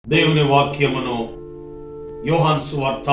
దేవుని వాక్యమును యోహాన్ సువార్త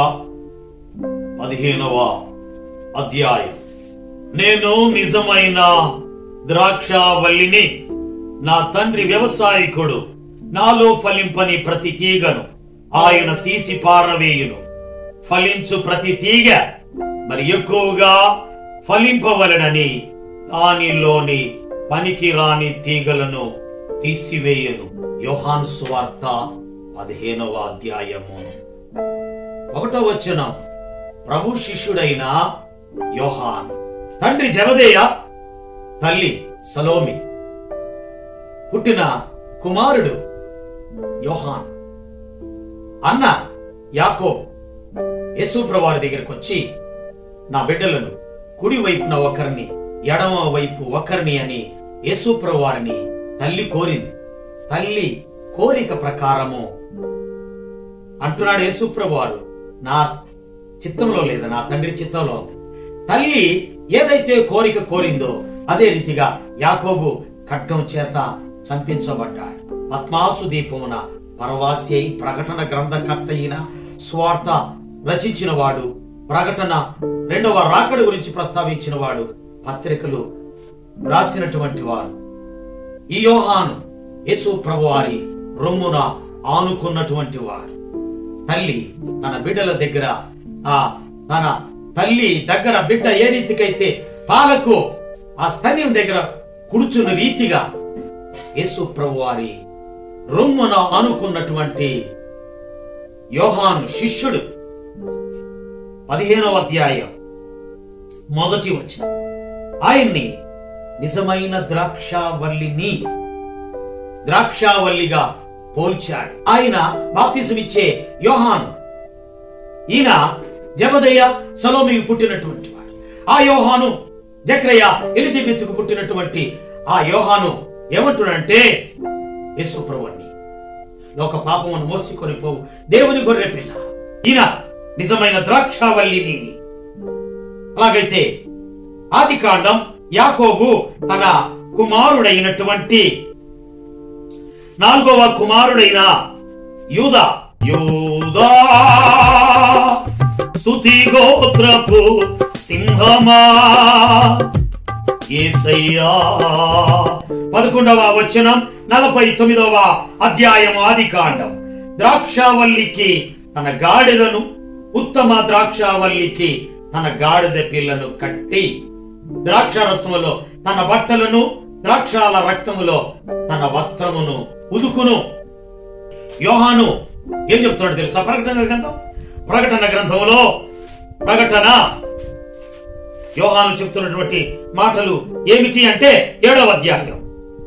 పదిహేనవ అధ్యాయం నేను నిజమైన ద్రాక్షావల్లిని నా తండ్రి వ్యవసాయకుడు నాలో ఫలింపని ప్రతి తీగను ఆయన తీసి పారవేయును ఫలించు ప్రతి తీగ మరి ఎక్కువగా ఫలింపవలనని దానిలోని పనికి రాని తీగలను తీసివేయను యోహాన్ సువార్త పదిహేనవ అధ్యాయము ఒకటో వచనం ప్రభు శిష్యుడైన యోహాన్ తండ్రి జబదేయ తల్లి సలోమి పుట్టిన కుమారుడు యోహాన్ అన్న యాకో యేసుప్రవారి దగ్గరికి వచ్చి నా బిడ్డలను కుడి వైపున ఒకరిని ఎడమ వైపు ఒకరిని అని యేసుప్రవారిని తల్లి కోరింది తల్లి కోరిక ప్రకారము అంటున్నాడు యేసుప్రవారు నా చిత్తంలో లేదు నా తండ్రి చిత్తంలో ఉంది తల్లి ఏదైతే కోరిక కోరిందో అదే రీతిగా యాకోబు ఖడ్గం చేత చంపించబడ్డాడు పద్మాసు దీపమున పరవాసి అయి ప్రకటన గ్రంథకర్త అయిన స్వార్థ రచించిన వాడు ప్రకటన రెండవ రాకడ గురించి ప్రస్తావించిన వాడు పత్రికలు రాసినటువంటి వారు ఈ యోహాను యేసు ప్రభువారి రొమ్మున ఆనుకున్నటువంటి వాడు తల్లి తన బిడ్డల దగ్గర ఆ తన తల్లి దగ్గర బిడ్డ ఏ రీతికైతే పాలకు ఆ స్తన్యం దగ్గర కూర్చున్న రీతిగా యేసు ప్రభువారి రొమ్మున ఆనుకున్నటువంటి యోహాను శిష్యుడు పదిహేనవ అధ్యాయం మొదటి వచ్చిన ఆయన్ని నిజమైన ద్రాక్షావల్లిని ద్రాక్షావల్లిగా పోల్చాడు ఆయన బాప్తిజమిచ్చే యోహాను ఈయన జబదయ్య సలోమికి పుట్టినటువంటి వాడు ఆ యోహాను జక్రయ్య ఎలిజబెత్కు పుట్టినటువంటి ఆ యోహాను ఏమంటున్నాడంటే యేసుప్రభుని లోక పాపమును మోసుకొని పోవు దేవుని గొర్రె పిల్ల ఈయన నిజమైన ద్రాక్షావల్లిని అలాగైతే ఆది కాండం యాకోబు తన కుమారుడైనటువంటి నాలుగవ కుమారుడైన యూద యూదా స్తుతి గోత్రపు సింహమా ఏసయ్యా పదకొండవ వచనం నలభై తొమ్మిదవ అధ్యాయం ఆది కాండం ద్రాక్షావల్లికి తన గాడిదను ఉత్తమ ద్రాక్షావల్లికి తన గాడిద పిల్లను కట్టి ద్రాక్ష రసములో తన బట్టలను ద్రాక్షాల రక్తములో తన వస్త్రమును ఉదుకును యోహాను ఏం చెప్తున్నాడు తెలుసా ప్రకటన గ్రంథం ప్రకటన గ్రంథములో ప్రకటన యోహాను చెప్తున్నటువంటి మాటలు ఏమిటి అంటే ఏడవ అధ్యాయం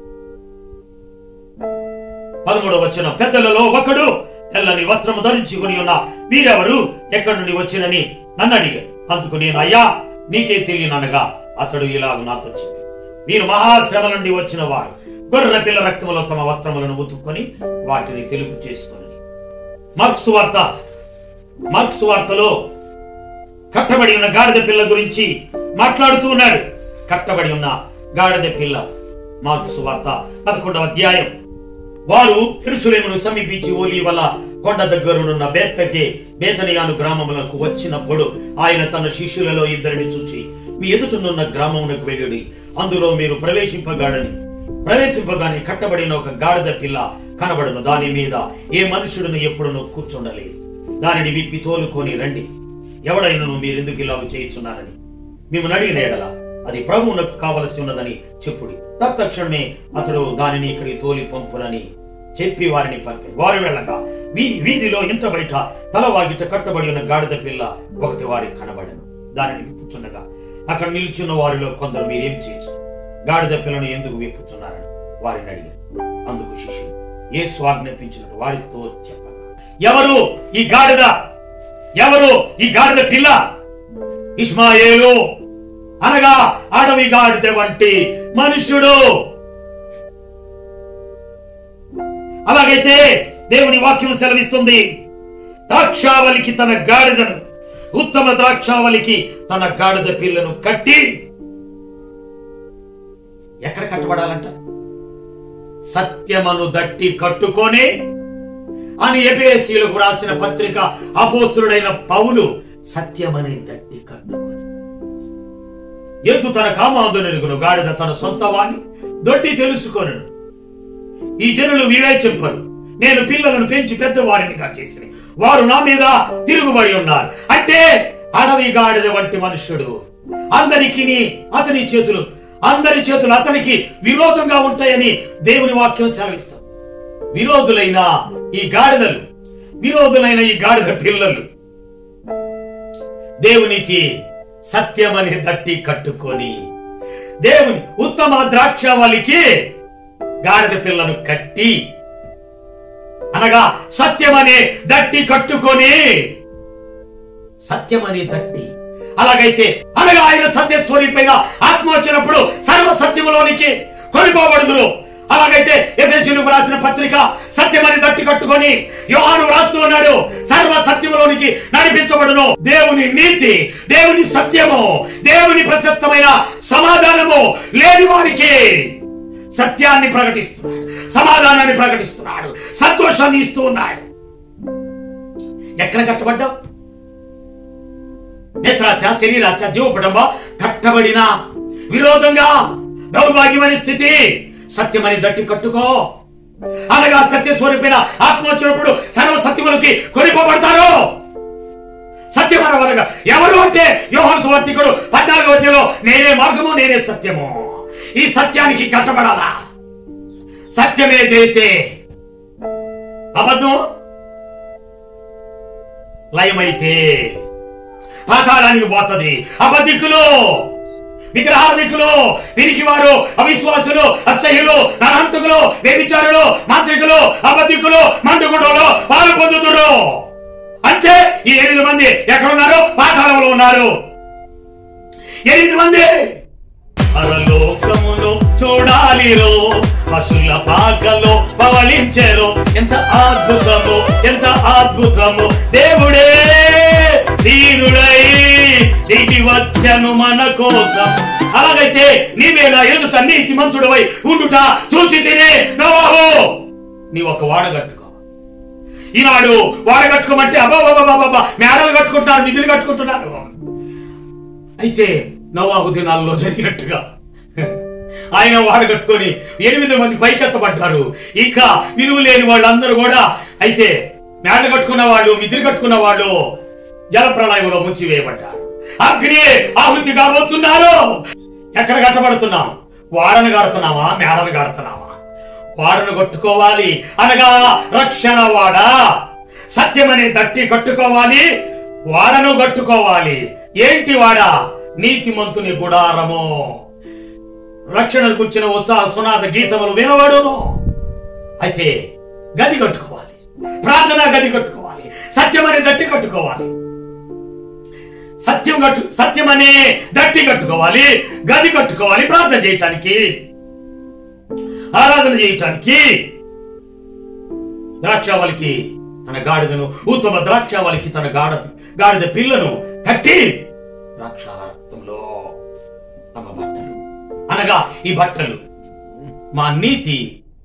పదమూడవ వచ్చిన పెద్దలలో ఒకడు తెల్లని వస్త్రము ధరించుకుని ఉన్న వీరెవరు ఎక్కడి నుండి వచ్చినని నన్ను అడిగాడు అందుకు నేను అయ్యా నీకే తెలియననగా అతడు ఇలాగ నాతో చెప్పి వీరు మహాశ్రమ నుండి వచ్చిన వారు గొర్రె పిల్ల రక్తములో తమ వస్త్రములను ఉతుక్కొని వాటిని తెలుపు చేసుకుని మార్క్స్ వార్త మార్క్స్ వార్తలో కట్టబడి ఉన్న గాడిద పిల్ల గురించి మాట్లాడుతూ ఉన్నాడు కట్టబడి ఉన్న గాడిద పిల్ల మార్క్స్ వార్త పదకొండవ అధ్యాయం వారు ఎరుషులేమును సమీపించి ఓలీవల కొండ దగ్గరునున్న బేత్పెకే బేతనియాను గ్రామములకు వచ్చినప్పుడు ఆయన తన శిష్యులలో ఇద్దరిని చూచి మీ ఎదుటనున్న గ్రామమునకు వెళ్ళుడి అందులో మీరు ప్రవేశింపగాడని ప్రవేశింపగానే కట్టబడిన ఒక గాడిద పిల్ల కనబడును దాని మీద ఏ మనుషుడును ఎప్పుడును కూర్చుండలేదు దానిని విప్పి తోలుకొని రండి ఎవడైనను మీరెందుకు ఇలాగ చేయుచున్నారని మిమ్మల్ని అడిగిన ఎడల అది ప్రభువునకు కావలసి ఉన్నదని చెప్పుడి తత్క్షణమే అతడు దానిని ఇక్కడికి తోలి పంపునని చెప్పి వారిని పంపి వారు వెళ్ళగా వీ వీధిలో ఇంట బయట తలవాగిట కట్టబడి ఉన్న గాడిద పిల్ల ఒకటి వారికి కనబడను దానిని విప్పుచుండగా అక్కడ నిల్చున్న వారిలో కొందరు మీరేం చేయొచ్చు గాడిద పిల్లను ఎందుకు విప్పుచున్నారని వారిని అడిగారు అందుకు శిష్యుడు ఏ స్వాజ్ఞాపించినట్టు వారితో చెప్పగా ఎవరు ఈ గాడిద ఎవరు ఈ గాడిద పిల్ల ఇస్మాయేలు అనగా అడవి గాడిద వంటి మనుష్యుడు అలాగైతే దేవుని వాక్యం సెలవిస్తుంది ద్రాక్షావలికి తన గాడిదను ఉత్తమ ద్రాక్షావలికి తన గాడిద పిల్లను కట్టి ఎక్కడ కట్టబడాలంట సత్యమను దట్టి కట్టుకొని అని ఎపేసీలకు రాసిన పత్రిక అపోస్తుడైన పౌలు సత్యమనే దట్టి కట్టుకొని ఎద్దు తన కామాందునెరుగును గాడిద తన సొంత వాణ్ణి దొడ్డి తెలుసుకొనను ఈ జనులు వీరే చెప్పరు నేను పిల్లలను పెంచి పెద్దవారినిగా చేసిన వారు నా మీద తిరుగుబడి ఉన్నారు అంటే అడవి గాడిద వంటి మనుష్యుడు అందరికి అతని చేతులు అందరి చేతులు అతనికి విరోధంగా ఉంటాయని దేవుని వాక్యం సెలవిస్తాం విరోధులైన ఈ గాడిదలు విరోధులైన ఈ గాడిద పిల్లలు దేవునికి సత్యమని దట్టి కట్టుకొని దేవుని ఉత్తమ ద్రాక్షవల్లికి గాడిద పిల్లను కట్టి అనగా సత్యమనే దట్టి కట్టుకొని సత్యమనే దట్టి అలాగైతే అనగా ఆయన సత్యస్వరూపైన ఆత్మ వచ్చినప్పుడు సర్వ సత్యములోనికి కొనిపోబడుదురు అలాగైతే ఎఫెసీలకు రాసిన పత్రిక సత్యమని దట్టి కట్టుకొని యోహాను రాస్తూ ఉన్నాడు సర్వ సత్యములోనికి నడిపించబడును దేవుని నీతి దేవుని సత్యము దేవుని ప్రశస్తమైన సమాధానము లేని వారికి సత్యాన్ని ప్రకటిస్తున్నాడు సమాధానాన్ని ప్రకటిస్తున్నాడు సంతోషాన్ని ఇస్తూ ఉన్నాడు ఎక్కడ కట్టబడ్డావు నేత్రాశ శరీరాశ జీవపడంబ కట్టబడిన విరోధంగా దౌర్భాగ్యమైన స్థితి సత్యమని దట్టి కట్టుకో అనగా సత్య స్వరూపిన ఆత్మ వచ్చినప్పుడు సర్వ సత్యములకి కొనిపోబడతారు సత్యమన వరగా ఎవరు అంటే యోహన్ సువర్తికుడు పద్నాలుగో అధ్యాయంలో నేనే మార్గము నేనే సత్యము ఈ సత్యానికి కట్టబడాలా సత్యమే జయితే అబద్ధం లయమైతే పాతాళానికి పోతుంది అబద్ధికులు విగ్రహాధికులు వీరికి వారు అవిశ్వాసులు అసహ్యులు నరహంతకులు వ్యభిచారులు మాంత్రికులు అబద్ధికులు మండుగుండలు పాలు పొందుతురు అంటే ఈ ఎనిమిది మంది ఎక్కడున్నారు పాతాళంలో ఉన్నారు ఎనిమిది మంది పరలోకమును చూడాలిరో పశుల పాకలో పవళించారు ఎంత అద్భుతము ఎంత అద్భుతము దేవుడే దీనుడై దిగి వచ్చను మన కోసం అలాగైతే నీవేళ ఎదుట నీతి మంతుడవై ఉండుట చూచి తినే నవాహు నీ ఒక వాడ కట్టుకో ఈనాడు వాడ కట్టుకోమంటే అబ్బాబాబాబా మేడలు కట్టుకుంటున్నారు నిధులు కట్టుకుంటున్నారు అయితే నవాహు దినాల్లో జరిగినట్టుగా ఆయన వాడ కట్టుకొని ఎనిమిది మంది పైకెత్తబడ్డారు ఇంకా విలువ లేని వాళ్ళందరూ కూడా అయితే మేడ కట్టుకున్న వాళ్ళు మిదిరి కట్టుకున్న వాళ్ళు జల ప్రళయంలో ముంచివేయబడ్డారు అగ్ని ఆహుతి కాబోతున్నారు ఎక్కడ కట్టబడుతున్నాం వాడను కడుతున్నామా మేడను కడుతున్నామా వాడను కట్టుకోవాలి అనగా రక్షణ వాడ సత్యమనే తట్టి కట్టుకోవాలి వాడను కట్టుకోవాలి ఏంటి వాడ నీతిమంతుని గుడారము రక్షణను కూర్చిన ఉత్సాహ సునాద గీతములు వినవడును అయితే గది కట్టుకోవాలి ప్రార్థన గది కట్టుకోవాలి సత్యమనే దట్టి కట్టుకోవాలి సత్యం కట్టు సత్యమనే దట్టి కట్టుకోవాలి గది కట్టుకోవాలి ప్రార్థన చేయటానికి ఆరాధన చేయటానికి ద్రాక్షావళికి తన గాడిదను ఉత్తమ ద్రాక్షావళికి తన గాడ గాడిద పిల్లను కట్టి ద్రాక్షాల రక్తంలో తమ బట్టలు అనగా ఈ బట్టలు మా నీతి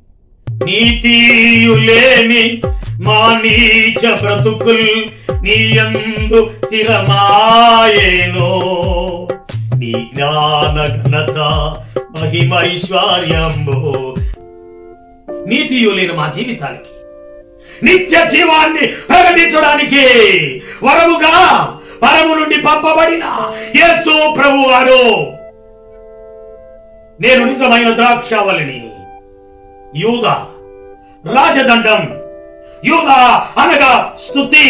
నీతియులేని మా నీచ బ్రతుకుల్ నీయందు స్థిరమాయేనో నీ జ్ఞాన ఘనత మహిమైశ్వర్యంబో నీతియులేని మా జీవితానికి నిత్య జీవాన్ని ప్రకటించడానికి వరముగా పరము నుండి పంపబడిన యేసు ప్రభు వారు నేను నిజమైన ద్రాక్షావళిని యూద రాజదండం యూద అనగా స్తుతి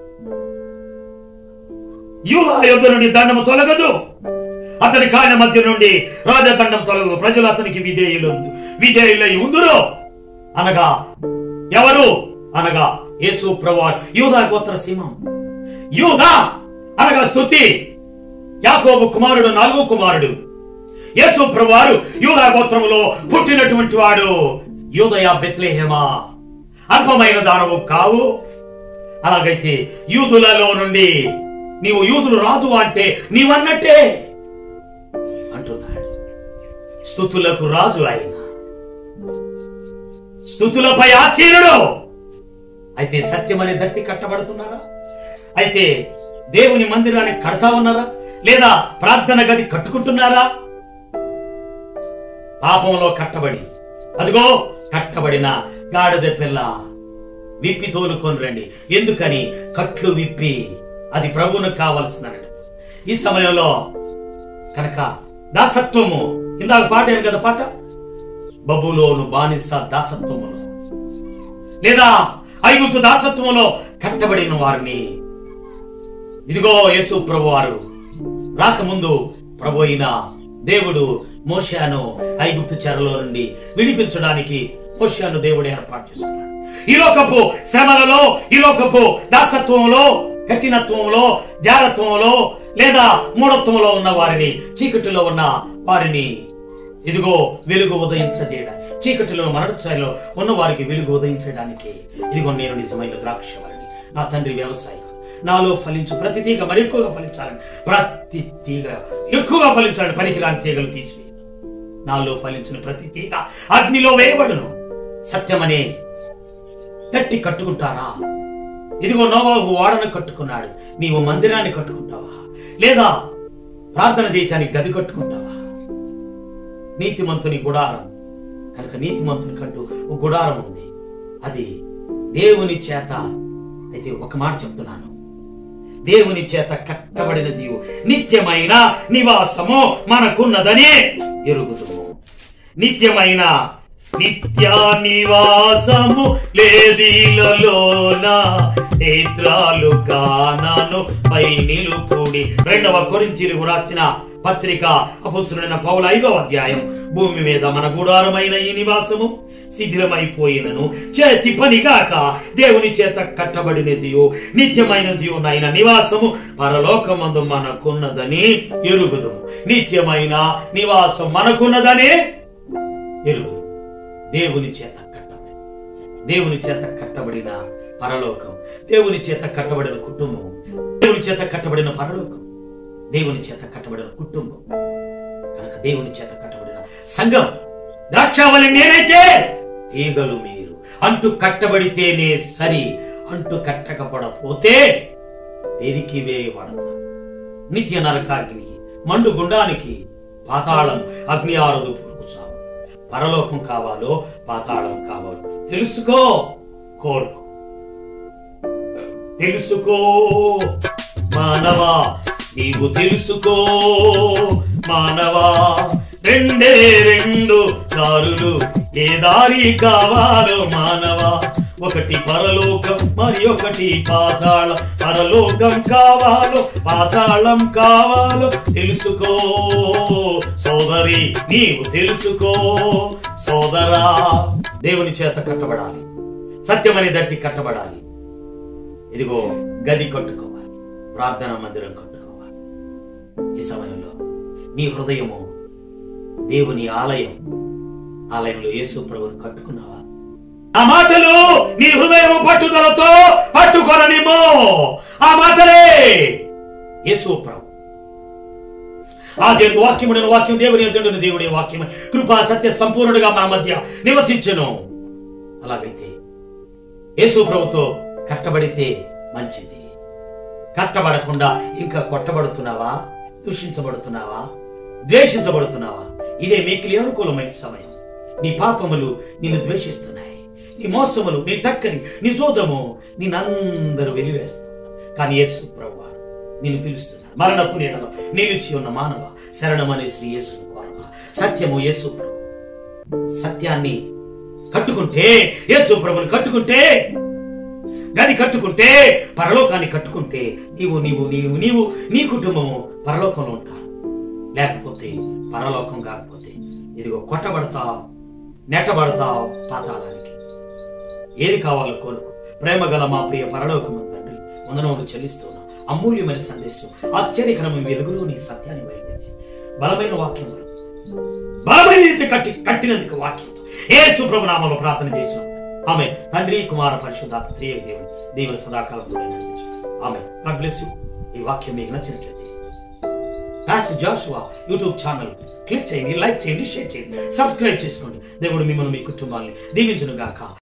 యూద యుద్ధ నుండి దండము తొలగదు అతని కాళ్ళ మధ్య నుండి రాజదండం తొలగదు ప్రజలు అతనికి విధేయులు విధేయులై ఉందురు అనగా ఎవరు అనగా యేసు ప్రభువారు యూదా గోత్ర సింహం యూదా అనగా స్తుతి యాకోబు కుమారుడు నాలుగో కుమారుడు యేసు ప్రభువారు యూదా గోత్రములో పుట్టినటువంటి వాడు యూదయ బెత్లేహేమా అల్పమైన దానవు కావు అలాగైతే యూదులలో నుండి నీవు యూదులు రాజు అంటే నీవన్నట్టే అంటున్నాడు స్థుతులకు రాజు ఆయన స్థుతులపై ఆసీనుడు అయితే సత్యం అనే దట్టి కట్టబడుతున్నారా అయితే దేవుని మందిరాన్ని కడతా ఉన్నారా లేదా ప్రార్థన గది కట్టుకుంటున్నారా పాపంలో కట్టబడి అదిగో కట్టబడిన గాడిద పిల్ల విప్పి తోలుకొని రండి ఎందుకని కట్లు విప్పి అది ప్రభువునకు కావలసిన ఈ సమయంలో కనుక దాసత్వము ఇందాక పాడాను కదా పాట బబులోను బానిస దాసత్వములో లేదా ఐగుప్తు దాసత్వములో కట్టబడిన వారిని ఇదిగో యేసు ప్రభు వారు రాకముందు ప్రభు అయిన దేవుడు మోషాను ఐగుప్తు చెరలో నుండి విడిపించడానికి మోషాను దేవుడు ఏర్పాటు చేసుకున్నాడు ఈ లోకపు శ్రమలలో ఈ లోకపు దాసత్వంలో కఠినత్వంలో జారత్వంలో లేదా మూఢత్వంలో ఉన్న వారిని చీకటిలో ఉన్న వారిని ఇదిగో వెలుగు ఉదయించజేయడం చీకటిలో మరణఛాయలో ఉన్న వారికి వెలుగు ఉదయించడానికి ఇదిగో నేను నిజమైన ద్రాక్షవరిని నా తండ్రి వ్యవసాయకుడు నాలో ఫలించు ప్రతి తీగ మరి ఎక్కువగా ఫలించాలని ప్రతి తీగ ఎక్కువగా ఫలించాలని పనికిరాని తీగలు తీసివేయను నాలో ఫలించిన ప్రతి తీగ అగ్నిలో వేయబడును సత్యమనే తట్టి కట్టుకుంటారా ఇదిగో నోవాహు వాడను కట్టుకున్నాడు నీవు మందిరాన్ని కట్టుకుంటావా లేదా ప్రార్థన చేయటానికి గది కట్టుకుంటావా నీతిమంతుని గుడారం కనుక నీతిమంతుని కంటూ ఒక గుడారం ఉంది అది దేవుని చేత అయితే ఒక మాట చెప్తున్నాను దేవుని చేత కట్టబడినది నిత్యమైన నివాసము మనకున్నదని ఎరుగుదుము నిత్యమైన నిత్య నివాసము లేదీలలోన నేత్రాలు కానను పై నిలుపుడి రెండవ కొరింతీలకు రాసిన పత్రిక అపుసురైన పౌల ఐదవ అధ్యాయం భూమి మీద మన గుడారమైన ఈ నివాసము శిథిలమైపోయినను చేతి పనిగాక దేవుని చేత కట్టబడినదియో నిత్యమైనదియో నైన నివాసము పరలోకమందు మనకున్నదని ఎరుగుదుము నిత్యమైన నివాసం మనకున్నదని ఎరుగుదు దేవుని చేత కట్టబడి దేవుని చేత కట్టబడిన పరలోకం దేవుని చేత కట్టబడిన కుటుంబం దేవుని చేత కట్టబడిన పరలోకం దేవుని చేత కట్టబడిన కుటుంబం కనుక దేవుని చేత కట్టబడిన సంఘం ద్రాక్షావళి నేనైతే తీగలు మీరు అంటు కట్టబడితేనే సరి అంటు కట్టకపోతే ఎదికి వేయబడతారు నిత్య నరకాగ్ని మండు గుండానికి పాతాళం అగ్ని ఆరదు పురుగు చావు పరలోకం కావాలో పాతాళం కావాలో తెలుసుకో కోరుకో తెలుసుకో మానవా నీవు తెలుసుకో మానవా రెండే రెండు దారులు ఏ దారి కావాలో మానవా ఒకటి పరలోకం మరి ఒకటి పాతాళం పరలోకం కావాలో పాతాళం కావాలో తెలుసుకో సోదరి నీవు తెలుసుకో సోదరా దేవుని చేత కట్టబడాలి సత్యమని దట్టి కట్టబడాలి ఇదిగో గది కట్టుకోవాలి ప్రార్థనా మందిరం కట్టుకోవాలి ఈ సమయంలో నీ హృదయము దేవుని ఆలయం ఆలయంలో యేసు ప్రభుని కట్టుకున్నావా ఆ మాటలు నీ హృదయము పట్టుదలతో పట్టుకొననిమో ఆ మాటలే యేసు ప్రభు ఆ దేవుని వాక్యముడిన వాక్యం దేవుని ఎదుడుని దేవుడి వాక్యం కృపా సత్య సంపూర్ణుడిగా మన మధ్య నివసించను అలాగైతే యేసు ప్రభుతో కట్టబడితే మంచిది కట్టబడకుండా ఇంకా కొట్టబడుతున్నావా దూషించబడుతున్నావా ద్వేషించబడుతున్నావా ఇదే మిక్కిలి అనుకూలమైన సమయం నీ పాపములు నిన్ను ద్వేషిస్తున్నాయి నీ మోసములు నీ టక్కరి నీ జోదము నిన్నందరూ వెలివేస్తారు కానీ యేసు ప్రభు నిన్ను పిలుస్తున్నాడు మరణపు నీడలో నిలిచి ఉన్న మానవ శరణమనే శ్రీ యేసు కోరవ సత్యము యేసు ప్రభు సత్యాన్ని కట్టుకుంటే యేసు ప్రభుని కట్టుకుంటే గది కట్టుకుంటే పరలోకాన్ని కట్టుకుంటే నీవు నీవు నీవు నీవు నీ కుటుంబము పరలోకంలో ఉంటారు లేకపోతే పరలోకం కాకపోతే ఇదిగో కొట్టబడతావు నెట్టబడతావు పాతాళానికి ఏది కావాలో కోరుకు ప్రేమ గల మా ప్రియ పరలోకము తండ్రి వందనములు చెల్లిస్తున్నా అమూల్యమైన సందేశం ఆశ్చర్యకరమైన వెలుగులో నీ సత్యాన్ని బయలుదేరి బలమైన వాక్యం బలమైన రీతి కట్టి కట్టినందుకు వాక్యంతో ఏ సుప్రభు నామంలో ప్రార్థన చేసినాం ఆమె తండ్రి కుమార పరిశుద్ధాత్మ త్రియ దేవుని దేవుని సదాకాలంతో ఆమె గాడ్ బ్లెస్ యు ఈ వాక్యం మీకు నచ్చినట్లయితే pastor Joshua YouTube channel click చేయండి లైక్ చేయండి షేర్ చేయండి సబ్స్క్రైబ్ చేసుకోండి దేవుడు మిమ్మల్ని మీ కుటుంబాన్ని దీవించును గాక